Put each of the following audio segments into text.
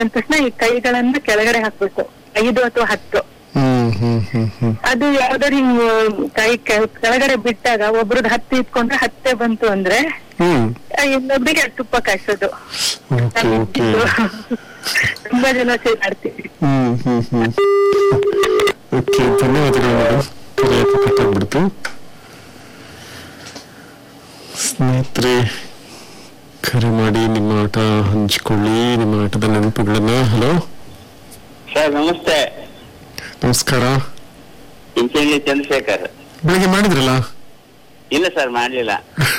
ಅಂದ ತಕ್ಷಣ ಈ ಕೈಗಳನ್ನ ಕೆಳಗಡೆ ಹಾಕ್ಬೇಕು ಐದು ಅಥವಾ ಹತ್ತು ಹ್ಮ್ ಹ್ಮ್ ಹ್ಮ್ ಹ್ಮ್ ಅದು ಯಾವ್ದಾದ್ರು ಹಿಂಗ್ ಕೈ ಕೆ- ಕೆಳಗಡೆ ಬಿಟ್ಟಾಗ ಒಬ್ರದ್ದು ಹತ್ತು ಇಟ್ಕೊಂಡ್ರೆ ಹತ್ತೆ ಬಂತು ಅಂದ್ರೆ ಹ್ಮ್ ಆ ಇನ್ನೊಬ್ರಿಗೆ ತುಪ್ಪ ಕಾಯಿಸೋದು ಓಕೆ ಓಕೆ ತುಂಬಾ ಜನ ಸೇರ್ತೀವಿ ಹ್ಮ್ ಹ್ಮ್ ಹ್ಮ್ ಓಕೆ ಧನ್ಯವಾದಗಳು ಮೇಡಮ್ ಕರೆ ಯಾಕೋ ಕಟ್ಟಾಗ್ಬಿಡ್ತು ಸ್ನೇಹಿತರೆ ಕರೆ ಮಾಡಿ ನಿಮ್ಮ ಆಟ ಹಂಚಿಕೊಳ್ಳಿ ನಿಮ್ಮ ಆಟದ ನೆನಪುಗಳನ್ನ ಹಲೋ ಸರ್ ನಮಸ್ತೆ ನಮಸ್ಕಾರ ಇಂಚಳ್ಳಿ ಚಂದ್ರಶೇಖರ್ ಬೆಳಿಗ್ಗೆ ಮಾಡಿದ್ರಲ್ಲ ಇಲ್ಲ ಸರ್ ಮಾಡ್ಲಿಲ್ಲ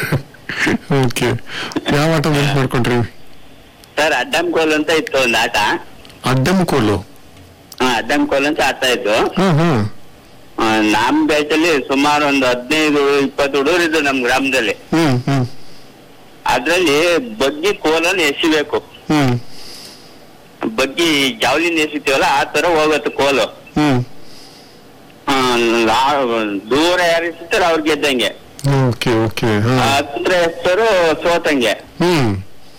ಓಕೆ ಯಾವ ಆಟ ನೆನಪು ಮಾಡ್ಕೊಂಡ್ರಿ ಸರ್ ಅಡ್ಡಂ ಕೋಲ್ ಅಂತ ಇತ್ತು ಒಂದು ಆಟ ಅಡ್ಡಮ್ ಕೋಲು ಹಾ ಅಡ್ಡಂ ಕೋಲ್ ಅಂತ ಆಡ್ತಾ ಇದ್ದು ಹಾ ಹಾ ಆ, ನಮ್ ಬ್ಯಾಚ್ ಅಲ್ಲಿ ಸುಮಾರು ಒಂದು ಹದಿನೈದು ಇಪ್ಪತ್ತು ಹುಡುಗರು ಇದ್ದು ನಮ್ ಗ್ರಾಮದಲ್ಲಿ ಹ್ಮ್ ಹ್ಮ್ ಅದ್ರಲ್ಲಿ ಬಗ್ಗಿ ಕೋಲನ್ನು ಎಸಿಬೇಕು ಹ್ಮ್ ಬಗ್ಗಿ ಜಾವ್ಲಿನ್ ಎಸಿತೀವಲ್ಲ ಆ ತರ ಹೋಗುತ್ತೆ ಕೋಲು ಹ್ಮ್ ಆ, ಲಾ- ದೂರ ಯಾರು ಎಸಿತಾರೋ ಅವ್ರು ಗೆದ್ದಂಗೆ ಓಕೆ ಓಕೆ ಹಾ ಹತ್ರ ಎಸ್ತರು ಸೋತಂಗೆ ಹ್ಮ್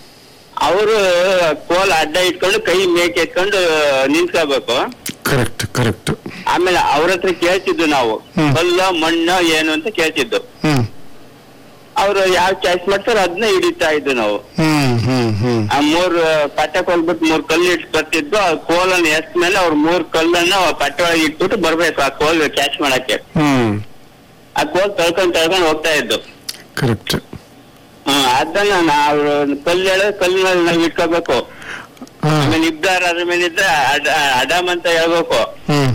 ಅವರು ಕೋಲ್ ಅಡ್ಡ ಇಟ್ಕೊಂಡು ಕೈ ಮೇಕೆ ಎತ್ಕೊಂಡು ನಿಂತ್ಕೋಬೇಕು ಕರೆಕ್ಟ್ ಕರೆಕ್ಟ್ ಆಮೇಲೆ ಅವ್ರ ಹತ್ರ ಕೇಳ್ತಿದ್ದು ನಾವು ಹ್ಮ್. ಕಲ್ಲ ಮಣ್ಣು ಏನು ಅಂತ ಕೇಳ್ತಿದ್ದು ಹ್ಮ್ ಅವ್ರು ಯಾವ ಚಾಯ್ಸ್ ಮಾಡ್ತಾರೋ ಅದನ್ನ ಹಿಡಿತಾ ಇದ್ದು ನಾವು ಹ್ಮ್ ಹ್ಮ್ ಹ್ಮ್ ಆ ಮೂರ್ ಪಟ್ಟೆ ಕೊಲ್ಬಿಟ್ಟು ಮೂರ್ ಕಲ್ಲು ಇಟ್ಟು ಬರ್ತಿದ್ದು ಆ ಕೋಲನ್ನ ಎಸ್ ಮೇಲೆ ಅವ್ರ ಮೂರ್ ಕಲ್ಲನ್ನ ಆ ಪಟ್ಟೆ ಒಳಗೆ ಇಟ್ಬಿಟ್ಟು ಬರ್ಬೇಕು ಆ ಕೋಲ್ ಕ್ಯಾಚ್ ಮಾಡಕ್ಕೆ ಹ್ಮ್ ಆ ಕೋಲ್ ತಳ್ಕೊಂಡ್ ತಳ್ಕೊಂಡ್ ಹೋಗ್ತಾ ಇದ್ದು ಕರೆಕ್ಟ್ ಹ್ಮ್ ಅದನ್ನ ನಾವು ಕಲ್ಲು ಹೇಳೋ ಕಲ್ಲಿನಲ್ಲಿ ನಾವು ಇಟ್ಕೋಬೇಕು ಹಾ ಆಮೇಲೆ ಇದ್ದಾರ ಅದ್ರ ಮೇಲೆ ಇದ್ರೆ ಅಡ- ಅಡಮ್ ಅಂತ ಹೇಳ್ಬೇಕು ಹ್ಮ್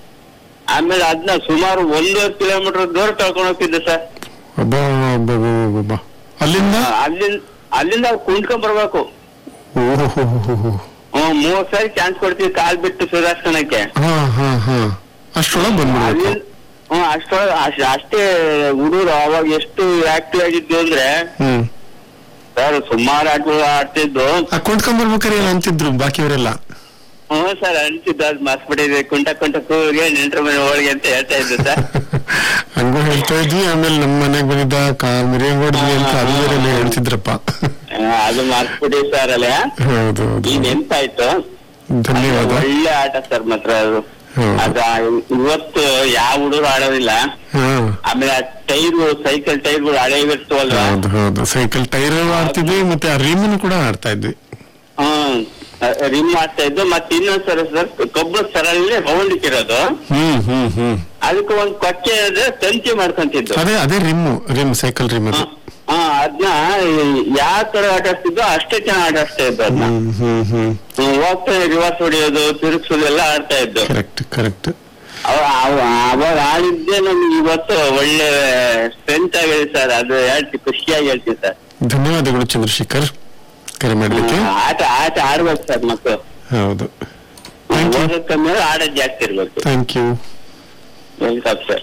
ಆಮೇಲೆ ಅದನ್ನ ಸುಮಾರು ಒಂದೂವರೆ ಕಿಲೋಮೀಟರ್ ದೂರ ತಳ್ಕೊಂಡು ಹೋಗ್ತಿದ್ದೆ ಸರ್ ಅಬ್ಬಾ ಅಬ್ಬಾ, ಅಬ್ಬಾ, ಅಬ್ಬಾ, ಅಬ್ಬಾ. ಅಲ್ಲಿಂದ ಅಲ್ಲಿಂದ ಅಲ್ಲಿಂದ ಕುಂಟ್ಕೊಂಡ್ ಬರ್ಬೇಕು ಓಹೋ ಹ್ಮ್ ಮೂರ್ ಸಾರಿ ಚಾನ್ಸ್ ಕೊಡ್ತೀವಿ ಕಾಲ್ ಬಿಟ್ಟು ಸುಧಾರ್ಸ್ಕೊಳಕ್ಕೆ ಹಾ ಹಾ ಹಾ ಅಷ್ಟ್ರೊಳಗೆ ಬಂದ್ಬಿಡ್ಬೇಕು ಅಲ್ಲಿ ಹ್ಮ್ ಅಷ್ಟ ಅಷ್ಟ್- ಅಷ್ಟೇ ಹುಡುಗರು ಅವಾಗ ಎಷ್ಟು ಆಕ್ಟಿವ್ ಆಗಿದ್ದು ಅಂದ್ರೆ ಹ್ಮ್ ಸರ್ ಸುಮಾರು ಆಟಗಳು ಆಡ್ತಿದ್ದು ಆ ಕೊಂಡ್ಕೊಂಬರ್ಬೇಕಾರೆ ಏನ್ ಅಂತಿದ್ರು ಬಾಕಿಯವರೆಲ್ಲ ಹ್ಮ್ ಸರ್ ಅನ್ಸಿದ್ದು ಅದ್ ಮರ್ಸ್ಬಿಟ್ಟಿದೆ ಕುಂಟ ಕುಂಟ ಕೂಗೆ ನೆಂಟ್ರ ಮನೆ ಹೋಳಿಗೆ ಅಂತ ಹೇಳ್ತಾ ಇದ್ದು ಸರ್ ಹಂಗೂ ಹೇಳ್ತಾ ಇದ್ವಿ ಆಮೇಲೆ ನಮ್ಮ ಮನೆಗ್ ಬಂದಿದ್ದ ಕಾಲ್ ಮರಿ ಹೊಡೆದ್ವಿ ಅಂತ ಅದು ಬೇರೆ ಎಲ್ಲ ಹೇಳ್ತಿದ್ರಪ್ಪ ಆ, ಅದು ಮರ್ಸ್ಬಿಟ್ಟಿವಿ ಸರ್ ಅಲ್ಲೇ ಹೌದು ಈ ಹೌದು ನೆನ್ಪಾಯ್ತು ಧನ್ಯವಾದ ಒಳ್ಳೆ ಆಟ ಸರ್ ಮಾತ್ರ ಅದು ಹೌದು. ಅದ ಇವತ್ತು ಯಾವ ಹುಡುಗರು ಆಡೋದಿಲ್ಲ ಹಾ ಆಮೇಲೆ ಆ ಟೈರ್ ಸೈಕಲ್ ಟೈರ್ಗಳು ಹಳೆವಿರ್ತವಲ್ವಾ ಹೌದು ಹೌದು ಸೈಕಲ್ ಟೈರ್ ಆಡ್ತಿದ್ವಿ ಮತ್ತೆ ಆ ರಿಮನ್ ಕೂಡ ಆಡ್ತಾ ಇದ್ವಿ ಹ್ಮ್ ರಿಮ್ ಮಾಡ್ತಾ ಇದ್ದು ಮತ್ತೆ ಇನ್ನೊಂದ್ ಸರ ಸರ್ ಕಬ್ಬು ಸರಲ್ಲಿ ರೌಂಡ್ ಇರೋದು ಹ್ಮ್ ಹ್ಮ್ ಹ್ಮ್ ಅದಕ್ಕೆ ಒಂದ್ ಕೊಚ್ಚೆ ಇದ್ರೆ ತಂತಿ ಮಾಡ್ಕೊಂತಿದ್ದು ಅದೇ ಅದೇ ರಿಮ್ ರಿಮ್ ಸೈಕಲ್ ರಿಮ್ ಅದು ಹಾ ಅದನ್ನ ಯಾವ ತರ ಆಟ ಆಡ್ತಿದ್ದೋ ಅಷ್ಟೇ ಚೆನ್ನಾಗಿ ಆಟ ಆಡ್ತಾ ಇದ್ದು ಅದನ್ನ ಹ್ಮ್ ಹ್ಮ್ ಹ್ಮ್ ಹೋಗ್ತಾ ರಿವರ್ಸ್ ಹೊಡಿಯೋದು ತಿರುಗಿಸೋದು ಎಲ್ಲ ಆಡ್ತಾ ಇದ್ದು ಕರೆಕ್ಟ್ ಕರೆಕ್ಟ್ ಅವ- ಅವ- ಅವಾಗ ಆಡಿದ್ದೆ ನಮ್ಗೆ ಇವತ್ತು ಒಳ್ಳೆ ಸ್ಟ್ರೆಂತ್ ಆಗಿದೆ ಸರ್ ಅದು ಹೇಳ್ತಿ ಖುಷಿಯಾಗಿ ಹೇಳ್ತೀವಿ ಸರ್ ಧನ್ಯವಾದಗಳು ಚಂದ್ರಶೇಖರ್ ಕರೆ ಮಾಡ್ಲಿಕ್ಕೆ ಆಟ ಆಟ ಆಡ್ಬೇಕು ಸರ್ ಮಕ್ಕಳು ಹೌದು ಥ್ಯಾಂಕ್ ಯು ಓದೋದ್ ಕಮ್ಮಿ ಆದ್ರೆ ಆಡೋದ್ ಜಾಸ್ತಿ ಇರ್ಬೇಕು ಥ್ಯಾಂಕ್ ಯು ವೆಲ್ಕಮ್ ಸರ್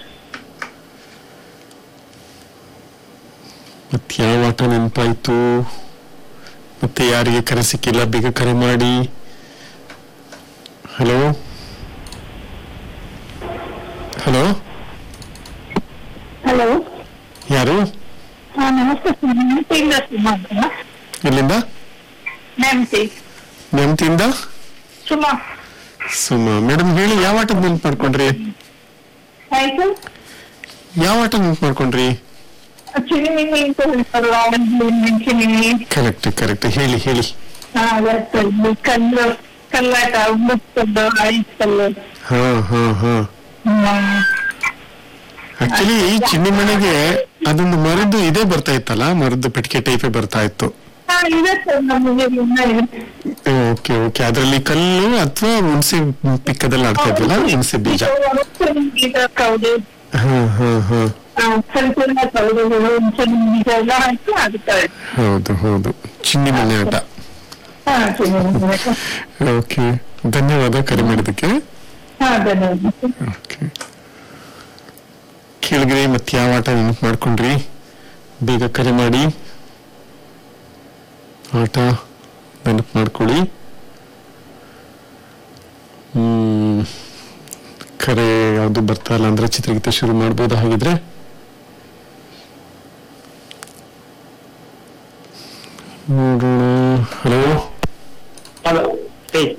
ಮತ್ತೆ ಯಾವ ಆಟ ನೆನಪಾಯ್ತು ಮತ್ತೆ ಯಾರಿಗೆ ಕರೆ ಸಿಕ್ಕಿಲ್ಲ ಬೇಗ ಕರೆ ಮಾಡಿ ಹಲೋ ಹಲೋ ಹಲೋ ಯಾರು ಹಾ ನಮಸ್ತೆ ಸರ್ ನೆನಪಿಂದ ಸುಮಾ ಅಂತ ಎಲ್ಲಿಂದ ನೆನಪಿ ನೆಮ್ತಿಂದ ಸುಮಾ ಸುಮಾ ಮೇಡಮ್ ಹೇಳಿ ಯಾವ ಆಟದ ನೆನ್ಪು ಮಾಡ್ಕೊಂಡ್ರಿ ಆಯ್ತು ಯಾವ ಆಟ ನೆನ್ಪು ಮಾಡ್ಕೊಂಡ್ರಿ ಚಿನಿಮಿನಿ ಅಂತ ಹೇಳ್ತಾರಲ್ಲ ಒಂದು ಚಿನಿಮಿನಿ ಕರೆಕ್ಟ್ ಕರೆಕ್ಟ್ ಹೇಳಿ ಹೇಳಿ ಹಾ ಗೊತ್ತದು ಕಲ್ಲು ಕಲ್ಲಾಟ ಮುತ್ತದ್ದು ಐಸ್ ಕಲ್ಲು ಹಾ ಹಾ ಹಾ ಹ್ಮ್. ಆಕ್ಚುಲಿ ಈ ಚಿನ್ನಿ ಮನೆಗೆ ಅದೊಂದು ಮರದ್ದು ಇದೇ ಬರ್ತಾ ಇತ್ತಲ್ಲ ಮರದ್ದು ಪೆಟ್ಟಿಗೆ ಟೈಪೇ ಬರ್ತಾ ಇತ್ತು ಹಾ ಇದೆ ಸರ್ ನಮಗೆ ಇನ್ನ ಇದೆ ಓಕೆ ಓಕೆ ಅದರಲ್ಲಿ ಕಲ್ಲು ಅಥವಾ ಹುಣಸೆ ಪಿಕ್ಕದಲ್ಲಿ ಆಡ್ತಾ ಇದ್ವಲ್ಲ ಹುಣಸೆ ಬೀಜ ಬೀಜ ಕೌದು ಹಾ ಹಾ ಹಾ ಸಂಪೂರ್ಣ ಕೌದುಗಳು ಹುಣಸಿನ ಬೀಜ ಎಲ್ಲ ಹಾಕಿ ಆಗುತ್ತಾರೆ ಹೌದು ಹೌದು ಚಿನ್ನಿ ಮನೆ ಆಟ ಹಾ ಚಿನಿಮಿನಿ ಓಕೆ ಧನ್ಯವಾದ ಕರೆ ಮಾಡಿದ್ದಕ್ಕೆ ಹಾ ಧನ್ಯವಾದ ಓಕೆ ಕೇಳಿದ್ರೆ ಮತ್ತೆ ಯಾವ ಆಟ ನೆನಪು ಮಾಡ್ಕೊಂಡ್ರಿ ಬೇಗ ಕರೆ ಮಾಡಿ ಆಟ ನೆನಪು ಮಾಡ್ಕೊಳ್ಳಿ ಹ್ಮ್ ಕರೆ ಯಾವುದು ಬರ್ತಾ ಇಲ್ಲ ಅಂದ್ರೆ ಚಿತ್ರಗೀತೆ ಶುರು ಮಾಡ್ಬೋದಾ ಹಾಗಿದ್ರೆ